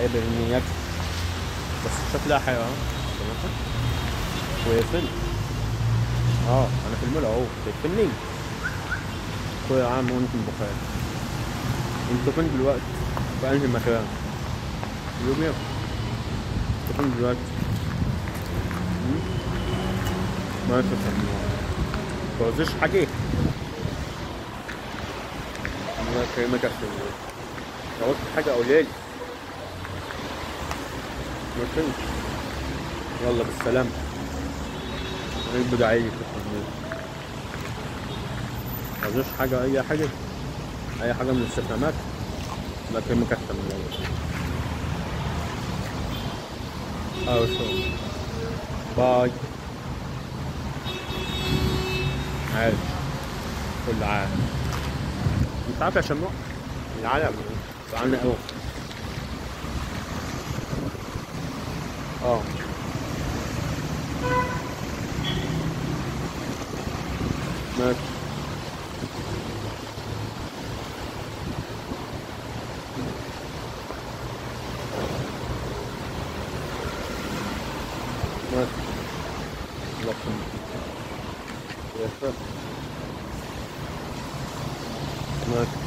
قادر اني يكسب بس شكلها حلو ها سمعت؟ ويقفل اه انا في المول اهو تقفلني كل عام وانتم بخير انتوا فين دلوقتي في انهي مكان يوميا انتوا فين دلوقتي مم؟ ما تفهموا توزيش حاجة الله يكرمك يا اخي لو قلت حاجة قولها لي ما فهمتش يلا بالسلامة غير بدعية في التطبيق توزيش حاجة أي حاجة أي حاجة من الاستفهامات الله يكرمك أكتر من الأول أو شو باي عاش كل عام انت عارف يا شموع العالم زعلنا قوي اه ماشي ماشي الله يسلمك يا سلام ماشي